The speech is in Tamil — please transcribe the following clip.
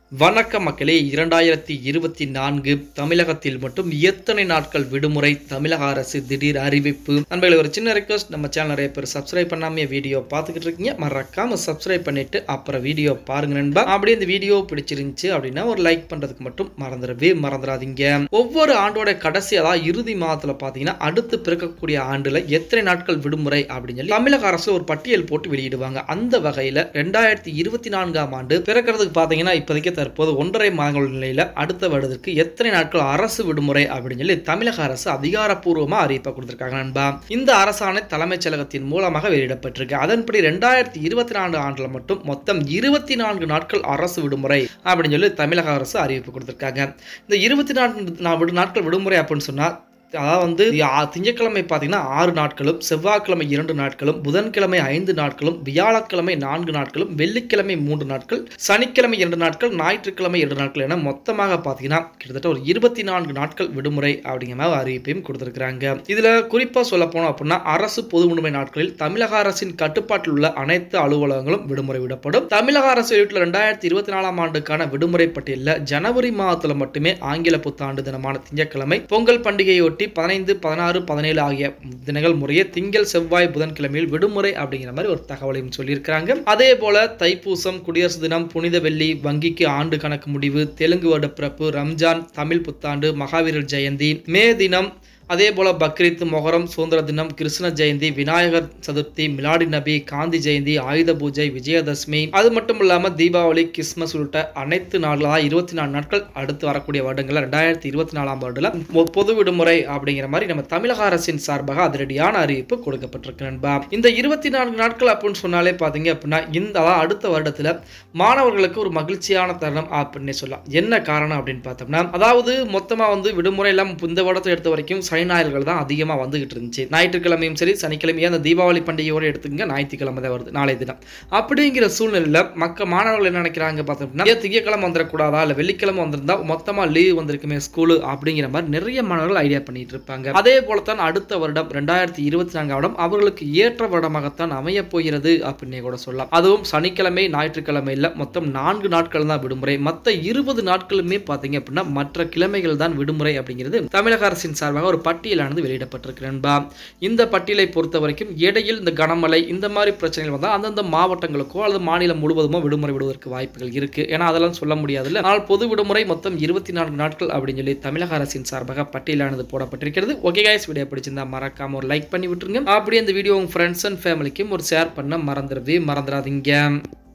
வணக்கம் மக்களே இரண்டாயிரத்தி இருபத்தி நான்கு தமிழகத்தில் மட்டும் எத்தனை நாட்கள் விடுமுறை தமிழக அரசு திடீர் அறிவிப்பு நண்பர்களே ஒரு சின்ன ரெக்வஸ்ட் நம்ம சேனல் நிறைய பேர் சப்ஸ்கிரைப் பண்ணாம வீடியோ பார்த்துக்கிட்டு இருக்கீங்க மறக்காம சப்ஸ்கிரைப் பண்ணிட்டு அப்புறம் வீடியோ பாருங்க நண்பா அப்படியே இந்த வீடியோ பிடிச்சிருந்துச்சு அப்படின்னா ஒரு லைக் பண்றதுக்கு மட்டும் மறந்துடவே மறந்துடாதீங்க ஒவ்வொரு ஆண்டோட கடைசி அதாவது இறுதி மாதத்துல பாத்தீங்கன்னா அடுத்து பிறக்கக்கூடிய ஆண்டுல எத்தனை நாட்கள் விடுமுறை அப்படின்னு சொல்லி தமிழக அரசு ஒரு பட்டியல் போட்டு வெளியிடுவாங்க அந்த வகையில ரெண்டாயிரத்தி இருபத்தி நான்காம் ஆண்டு பிறக்கிறதுக்கு பாத்தீங்கன்னா இப்போதைக்கு தற்போது ஒன்றரை மாதங்கள் நிலையில அடுத்த வருடத்துக்கு எத்தனை நாட்கள் அரசு விடுமுறை அப்படின்னு சொல்லி தமிழக அரசு அதிகாரப்பூர்வமா அறிவிப்பை கொடுத்திருக்காங்க நண்பா இந்த அரசாணை தலைமைச் செயலகத்தின் மூலமாக வெளியிடப்பட்டிருக்கு அதன்படி ரெண்டாயிரத்தி இருபத்தி நான்கு ஆண்டுல மட்டும் மொத்தம் இருபத்தி நான்கு நாட்கள் அரசு விடுமுறை அப்படின்னு சொல்லி தமிழக அரசு அறிவிப்பு கொடுத்திருக்காங்க இந்த இருபத்தி நான்கு நாட்கள் விடுமுறை அப்படின்னு சொன்னா அதாவது வந்து ஆ- திங்கட்கிழமை பார்த்தீங்கன்னா ஆறு நாட்களும் செவ்வாய்க்கிழமை இரண்டு நாட்களும் புதன்கிழமை ஐந்து நாட்களும் வியாழக்கிழமை நான்கு நாட்களும் வெள்ளிக்கிழமை மூன்று நாட்கள் சனிக்கிழமை இரண்டு நாட்கள் ஞாயிற்றுக்கிழமை இரண்டு நாட்கள் என மொத்தமாக பார்த்தீங்கன்னா கிட்டத்தட்ட ஒரு இருபத்தி நான்கு நாட்கள் விடுமுறை அப்படிங்கிற மாதிரி அறிவிப்பையும் கொடுத்திருக்கிறாங்க இதுல குறிப்பா சொல்ல போனோம் அப்படின்னா அரசு பொது விடுமுறை நாட்களில் தமிழக அரசின் கட்டுப்பாட்டில் உள்ள அனைத்து அலுவலகங்களும் விடுமுறை விடப்படும் தமிழக அரசு வெளியிட்டுள்ள ரெண்டாயிரத்தி இருபத்தி நாலாம் ஆண்டுக்கான விடுமுறை பட்டியலில் ஜனவரி மாதத்துல மட்டுமே ஆங்கில புத்தாண்டு தினமான திங்கட்கிழமை பொங்கல் பண்டிகையொட்டி பதினைந்து பதினாறு பதினேழு ஆகிய தினங்கள் முறையே திங்கள் செவ்வாய் புதன்கிழமையில் விடுமுறை அப்படிங்கிற மாதிரி ஒரு தகவலையும் சொல்லியிருக்கிறாங்க அதே போல தைப்பூசம் குடியரசு தினம் புனித வெள்ளி வங்கிக்கு ஆண்டு கணக்கு முடிவு தெலுங்கு வருட பிறப்பு ரம்ஜான் தமிழ் புத்தாண்டு மகாவீரர் ஜெயந்தி மே தினம் அதே போல பக்ரீத் மொஹரம் சுதந்திர தினம் கிருஷ்ண ஜெயந்தி விநாயகர் சதுர்த்தி மிலாடி நபி காந்தி ஜெயந்தி ஆயுத பூஜை விஜயதசமி அது மட்டும் இல்லாம தீபாவளி கிறிஸ்மஸ் உள்ளிட்ட அனைத்து நாட்களாக இருபத்தி நாலு நாட்கள் அடுத்து வரக்கூடிய வருடங்கள் ரெண்டாயிரத்தி இருபத்தி நாலாம் வருடத்துல மொ- பொது விடுமுறை அப்படிங்கிற மாதிரி நம்ம தமிழக அரசின் சார்பாக அதிரடியான அறிவிப்பு கொடுக்கப்பட்டிருக்கு நண்பா இந்த இருபத்தி நான்கு நாட்கள் அப்படின்னு சொன்னாலே பாத்தீங்க அப்படின்னா இந்த அதாவது அடுத்த வருடத்துல மாணவர்களுக்கு ஒரு மகிழ்ச்சியான தருணம் அப்படின்னு சொல்லலாம் என்ன காரணம் அப்படின்னு பார்த்தோம்னா அதாவது மொத்தமா வந்து விடுமுறை எல்லாம் இந்த வருடத்தை எடுத்த வரைக்கும் சனி ஞாயிறுகள் தான் அதிகமா வந்துகிட்டு இருந்துச்சு ஞாயிற்றுக்கிழமையும் சரி சனிக்கிழமையும் அந்த தீபாவளி பண்டிகையோட எடுத்துக்கங்க ஞாயிற்றுக்கிழமை தான் வருது நாளை தினம் அப்படிங்கிற சூழ்நிலையில மக்க மாணவர்கள் என்ன நினைக்கிறாங்க பார்த்தோம்னா ஏன் திங்கக்கிழமை வந்துடக்கூடாதா இல்லை வெள்ளிக்கிழமை வந்திருந்தா மொத்தமா லீவ் வந்திருக்குமே ஸ்கூலு அப்படிங்கிற மாதிரி நிறைய மாணவர்கள் ஐடியா பண்ணிட்டு இருப்பாங்க அதே போலத்தான் அடுத்த வருடம் ரெண்டாயிரத்தி இருபத்தி நான்காம் வருடம் அவர்களுக்கு ஏற்ற வருடமாகத்தான் அமைய போகிறது அப்படின்னே கூட சொல்லலாம் அதுவும் சனிக்கிழமை ஞாயிற்றுக்கிழமை இல்ல மொத்தம் நான்கு நாட்கள் தான் விடுமுறை மற்ற இருபது நாட்களுமே பார்த்தீங்க அப்படின்னா மற்ற கிழமைகள் தான் விடுமுறை அப்படிங்கிறது தமிழக அரசின் சார்பாக ஒரு பட்டியலானது வெளியிடப்பட்டிருக்கு நண்பா இந்த பட்டியலை பொறுத்த வரைக்கும் இடையில் இந்த கனமழை இந்த மாதிரி பிரச்சனைகள் வந்தால் அந்தந்த மாவட்டங்களுக்கோ அல்லது மாநிலம் முழுவதுமோ விடுமுறை விடுவதற்கு வாய்ப்புகள் இருக்கு ஏன்னா அதெல்லாம் சொல்ல முடியாதுல்ல ஆனால் பொது விடுமுறை மொத்தம் இருபத்தி நான்கு நாட்கள் அப்படின்னு சொல்லி தமிழக அரசின் சார்பாக பட்டியலானது போடப்பட்டிருக்கிறது ஓகே கைஸ் வீடியோ பிடிச்சிருந்தா மறக்காம ஒரு லைக் பண்ணி விட்டுருங்க அப்படியே இந்த வீடியோ உங்க ஃப்ரெண்ட்ஸ் அண்ட் ஃபேமிலிக்கும் ஒரு ஷேர் பண்ண மறந்துடவே மறந்துடாதீங்க